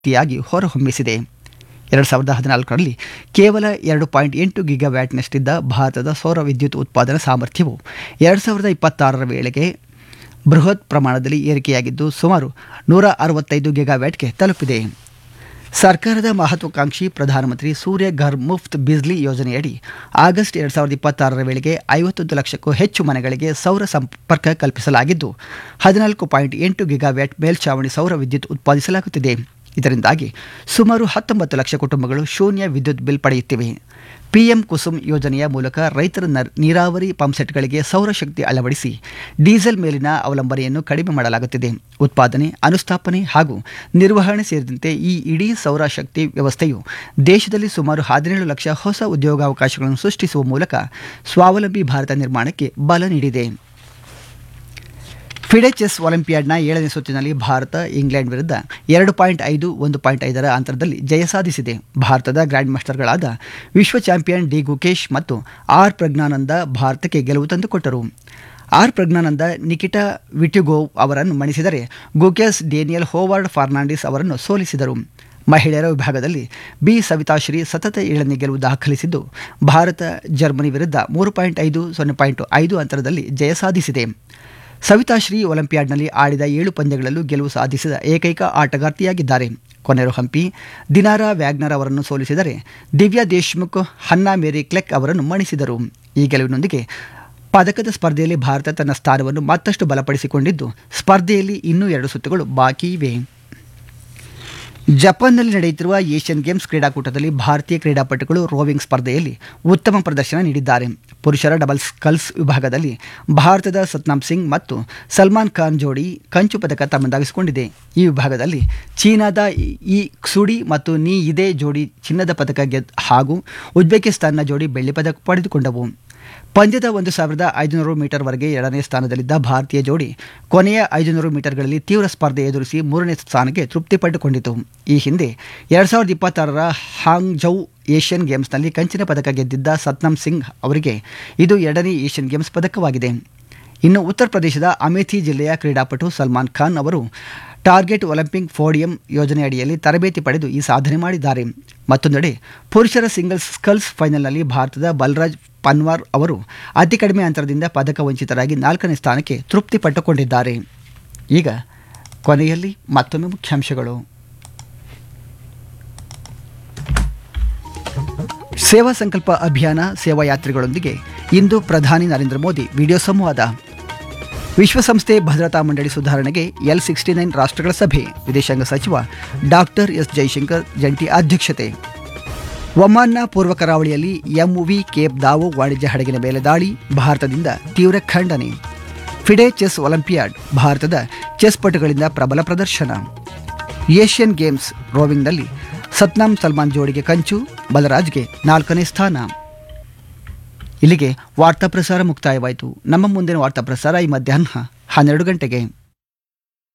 ಶಕ್ತಿಯಾಗಿ ಹೊರಹೊಮ್ಮಿಸಿದೆ ಎರಡು ಸಾವಿರದ ಹದಿನಾಲ್ಕರಲ್ಲಿ ಕೇವಲ ಎರಡು ಪಾಯಿಂಟ್ ಎಂಟು ಗಿಗಾವ್ಯಾಟ್ನಷ್ಟಿದ್ದ ಭಾರತದ ಸೌರ ವಿದ್ಯುತ್ ಉತ್ಪಾದನಾ ಸಾಮರ್ಥ್ಯವು ಎರಡು ಸಾವಿರದ ಇಪ್ಪತ್ತಾರರ ವೇಳೆಗೆ ಬೃಹತ್ ಪ್ರಮಾಣದಲ್ಲಿ ಏರಿಕೆಯಾಗಿದ್ದು ಸುಮಾರು ನೂರ ಅರವತ್ತೈದು ಗಿಗಾವ್ಯಾಟ್ಗೆ ತಲುಪಿದೆ ಸರ್ಕಾರದ ಮಹತ್ವಾಕಾಂಕ್ಷಿ ಪ್ರಧಾನಮಂತ್ರಿ ಸೂರ್ಯ ಘರ್ ಮುಫ್ತ್ ಬಿಜ್ಲಿ ಯೋಜನೆಯಡಿ ಆಗಸ್ಟ್ ಎರಡು ಸಾವಿರದ ಇಪ್ಪತ್ತಾರರ ವೇಳೆಗೆ ಐವತ್ತೊಂದು ಲಕ್ಷಕ್ಕೂ ಹೆಚ್ಚು ಮನೆಗಳಿಗೆ ಸೌರ ಸಂಪರ್ಕ ಕಲ್ಪಿಸಲಾಗಿದ್ದು ಹದಿನಾಲ್ಕು ಪಾಯಿಂಟ್ ಎಂಟು ಗಿಗಾವ್ಯಾಟ್ ಮೇಲ್ಛಾವಣಿ ಸೌರ ವಿದ್ಯುತ್ ಉತ್ಪಾದಿಸಲಾಗುತ್ತಿದೆ ಇದರಿಂದಾಗಿ ಸುಮಾರು ಹತ್ತೊಂಬತ್ತು ಲಕ್ಷ ಕುಟುಂಬಗಳು ಶೂನ್ಯ ವಿದ್ಯುತ್ ಬಿಲ್ ಪಡೆಯುತ್ತಿವೆ ಪಿಎಂ ಕುಸುಮ್ ಯೋಜನೆಯ ಮೂಲಕ ರೈತರ ನರ್- ನೀರಾವರಿ ಪಂಪ್ಸೆಟ್ಗಳಿಗೆ ಸೌರಶಕ್ತಿ ಅಳವಡಿಸಿ ಡೀಸೆಲ್ ಮೇಲಿನ ಅವಲಂಬನೆಯನ್ನು ಕಡಿಮೆ ಮಾಡಲಾಗುತ್ತಿದೆ ಉತ್ಪಾದನೆ ಅನುಸ್ಥಾಪನೆ ಹಾಗೂ ನಿರ್ವಹಣೆ ಸೇರಿದಂತೆ ಈ ಇಡೀ ಸೌರಶಕ್ತಿ ವ್ಯವಸ್ಥೆಯು ದೇಶದಲ್ಲಿ ಸುಮಾರು ಹದಿನೇಳು ಲಕ್ಷ ಹೊಸ ಉದ್ಯೋಗಾವಕಾಶಗಳನ್ನು ಸೃಷ್ಟಿಸುವ ಮೂಲಕ ಸ್ವಾವಲಂಬಿ ಭಾರತ ನಿರ್ಮಾಣಕ್ಕೆ ಬಲ ನೀಡಿದೆ ಫಿಡೆ ಚೆಸ್ ಒಲಿಂಪಿಯಾಡ್ನ ಏಳನೇ ಸುತ್ತಿನಲ್ಲಿ ಭಾರತ ಇಂಗ್ಲೆಂಡ್ ವಿರುದ್ಧ ಎರಡು ಪಾಯಿಂಟ್ ಐದು ಒಂದು ಪಾಯಿಂಟ್ ಐದರ ಅಂತರದಲ್ಲಿ ಜಯ ಸಾಧಿಸಿದೆ ಭಾರತದ ಗ್ರ್ಯಾಂಡ್ ಮಾಸ್ಟರ್ಗಳಾದ ವಿಶ್ವ ಚಾಂಪಿಯನ್ ಡಿ ಗುಕೇಶ್ ಮತ್ತು ಆರ್ ಪ್ರಜ್ಞಾನಂದ ಭಾರತಕ್ಕೆ ಗೆಲುವು ತಂದುಕೊಟ್ಟರು ಆರ್ ಪ್ರಜ್ಞಾನಂದ ನಿಕಿಟಾ ವಿಟ್ಯುಗೋವ್ ಅವರನ್ನು ಮಣಿಸಿದರೆ ಗುಕೇಶ್ ಡೇನಿಯಲ್ ಹೋವಾರ್ಡ್ ಫರ್ನಾಂಡಿಸ್ ಅವರನ್ನು ಸೋಲಿಸಿದರು ಮಹಿಳೆಯರ ವಿಭಾಗದಲ್ಲಿ ಬಿ ಸವಿತಾಶ್ರೀ ಸತತ ಏಳನೇ ಗೆಲುವು ದಾಖಲಿಸಿದ್ದು ಭಾರತ ಜರ್ಮನಿ ವಿರುದ್ಧ ಮೂರು ಪಾಯಿಂಟ್ ಐದು ಸೊನ್ನೆ ಪಾಯಿಂಟ್ ಐದು ಅಂತರದಲ್ಲಿ ಜಯ ಸಾಧಿಸಿದೆ ಸವಿತಾಶ್ರೀ ಒಲಿಂಪಿಯಾಡ್ನಲ್ಲಿ ಆಡಿದ ಏಳು ಪಂದ್ಯಗಳಲ್ಲೂ ಗೆಲುವು ಸಾಧಿಸಿದ ಏಕೈಕ ಆಟಗಾರ್ತಿಯಾಗಿದ್ದಾರೆ ಕೊನೆರು ಹಂಪಿ ದಿನಾರಾ ವ್ಯಾಗ್ನರ್ ಅವರನ್ನು ಸೋಲಿಸಿದರೆ ದಿವ್ಯಾ ದೇಶ್ಮುಖ್ ಹನ್ನಾ ಮೇರಿ ಕ್ಲೆಕ್ ಅವರನ್ನು ಮಣಿಸಿದರು ಈ ಗೆಲುವಿನೊಂದಿಗೆ ಪದಕದ ಸ್ಪರ್ಧೆಯಲ್ಲಿ ಭಾರತ ತನ್ನ ಸ್ಥಾನವನ್ನು ಮತ್ತಷ್ಟು ಬಲಪಡಿಸಿಕೊಂಡಿದ್ದು ಸ್ಪರ್ಧೆಯಲ್ಲಿ ಇನ್ನೂ ಎರಡು ಸುತ್ತುಗಳು ಬಾಕಿ ಇವೆ ಜಪಾನ್ನಲ್ಲಿ ನಡೆಯುತ್ತಿರುವ ಏಷ್ಯನ್ ಗೇಮ್ಸ್ ಕ್ರೀಡಾಕೂಟದಲ್ಲಿ ಭಾರತೀಯ ಕ್ರೀಡಾಪಟುಗಳು ರೋವಿಂಗ್ ಸ್ಪರ್ಧೆಯಲ್ಲಿ ಉತ್ತಮ ಪ್ರದರ್ಶನ ನೀಡಿದ್ದಾರೆ ಪುರುಷರ ಡಬಲ್ಸ್ ಕಲ್ಸ್ ವಿಭಾಗದಲ್ಲಿ ಭಾರತದ ಸತ್ನಾಮ್ ಸಿಂಗ್ ಮತ್ತು ಸಲ್ಮಾನ್ ಖಾನ್ ಜೋಡಿ ಕಂಚು ಪದಕ ತಮ್ಮದಾಗಿಸಿಕೊಂಡಿದೆ ಈ ವಿಭಾಗದಲ್ಲಿ ಚೀನಾದ ಈ ಕ್ಸುಡಿ ಮತ್ತು ನೀ ಇದೇ ಜೋಡಿ ಚಿನ್ನದ ಪದಕ ಗೆದ್ದ ಹಾಗೂ ಉಜ್ಬೇಕಿಸ್ತಾನ್ನ ಜೋಡಿ ಬೆಳ್ಳಿ ಪದಕ ಪಡೆದುಕೊಂಡವು ಪಂದ್ಯದ ಒಂದು ಸಾವಿರದ ಐದುನೂರು ಮೀಟರ್ವರೆಗೆ ಎರಡನೇ ಸ್ಥಾನದಲ್ಲಿದ್ದ ಭಾರತೀಯ ಜೋಡಿ ಕೊನೆಯ ಐದುನೂರು ಮೀಟರ್ಗಳಲ್ಲಿ ತೀವ್ರ ಸ್ಪರ್ಧೆ ಎದುರಿಸಿ ಮೂರನೇ ಸ್ಥಾನಕ್ಕೆ ತೃಪ್ತಿ ಪಡೆದುಕೊಂಡಿತು ಈ ಹಿಂದೆ ಎರಡು ಸಾವಿರದ ಇಪ್ಪತ್ತಾರರ ಹಾಂಗ್ಜೌ ಏಷ್ಯನ್ ಗೇಮ್ಸ್ನಲ್ಲಿ ಕಂಚಿನ ಪದಕ ಗೆದ್ದಿದ್ದ ಸತ್ನಮ್ ಸಿಂಗ್ ಅವರಿಗೆ ಇದು ಎರಡನೇ ಏಷ್ಯನ್ ಗೇಮ್ಸ್ ಪದಕವಾಗಿದೆ ಇನ್ನು ಉತ್ತರ ಪ್ರದೇಶದ ಅಮೇಥಿ ಜಿಲ್ಲೆಯ ಕ್ರೀಡಾಪಟು ಸಲ್ಮಾನ್ ಖಾನ್ ಅವರು ಟಾರ್ಗೆಟ್ ಒಲಿಂಪಿಕ್ ಫೋಡಿಯಂ ಯೋಜನೆ ಅಡಿಯಲ್ಲಿ ತರಬೇತಿ ಪಡೆದು ಈ ಸಾಧನೆ ಮಾಡಿದ್ದಾರೆ ಮತ್ತೊಂದೆಡೆ ಪುರುಷರ ಸಿಂಗಲ್ಸ್ ಸ್ಕಲ್ಸ್ ಫೈನಲ್ನಲ್ಲಿ ಭಾರತದ ಬಲರಾಜ್ ಪನ್ವಾರ್ ಅವರು ಅತಿ ಕಡಿಮೆ ಅಂತರದಿಂದ ಪದಕ ವಂಚಿತರಾಗಿ ನಾಲ್ಕನೇ ಸ್ಥಾನಕ್ಕೆ ತೃಪ್ತಿ ಪಟ್ಟುಕೊಂಡಿದ್ದಾರೆ ಈಗ ಕೊನೆಯಲ್ಲಿ ಮತ್ತೊಮ್ಮೆ ಮುಖ್ಯಾಂಶಗಳು ಸೇವಾ ಸಂಕಲ್ಪ ಅಭಿಯಾನ ಸೇವಾ ಯಾತ್ರಿಗಳೊಂದಿಗೆ ಇಂದು ಪ್ರಧಾನಿ ನರೇಂದ್ರ ಮೋದಿ ವಿಡಿಯೋ ಸಂವಾದ ವಿಶ್ವಸಂಸ್ಥೆ ಭದ್ರತಾ ಮಂಡಳಿ ಸುಧಾರಣೆಗೆ ಎಲ್ ಸಿಕ್ಸ್ಟಿ ನೈನ್ ರಾಷ್ಟ್ರಗಳ ಸಭೆ ವಿದೇಶಾಂಗ ಸಚಿವ ಡಾಕ್ಟರ್ ಎಸ್ ಜೈಶಂಕರ್ ಜಂಟಿ ಅಧ್ಯಕ್ಷತೆ ಒಮಾನ್ನ ಪೂರ್ವ ಕರಾವಳಿಯಲ್ಲಿ ಎಂವಿ ಕೇಪ್ ದಾವೋ ವಾಣಿಜ್ಯ ಹಡಗಿನ ಮೇಲೆ ದಾಳಿ ಭಾರತದಿಂದ ತೀವ್ರ ಖಂಡನೆ ಫಿಡೆ ಚೆಸ್ ಒಲಿಂಪಿಯಾಡ್ ಭಾರತದ ಚೆಸ್ ಪಟುಗಳಿಂದ ಪ್ರಬಲ ಪ್ರದರ್ಶನ ಏಷ್ಯನ್ ಗೇಮ್ಸ್ ರೋವಿಂಗ್ನಲ್ಲಿ ಸತ್ನಾಮ್ ಸಲ್ಮಾನ್ ಜೋಡಿಗೆ ಕಂಚು ಬಲರಾಜ್ಗೆ ನಾಲ್ಕನೇ ಸ್ಥಾನ ಇಲ್ಲಿಗೆ ವಾರ್ತಾ ಪ್ರಸಾರ ಮುಕ್ತಾಯವಾಯಿತು ನಮ್ಮ ಮುಂದಿನ ವಾರ್ತಾ ಪ್ರಸಾರ ಈ ಮಧ್ಯಾಹ್ನ ಹನ್ನೆರಡು ಗಂಟೆಗೆ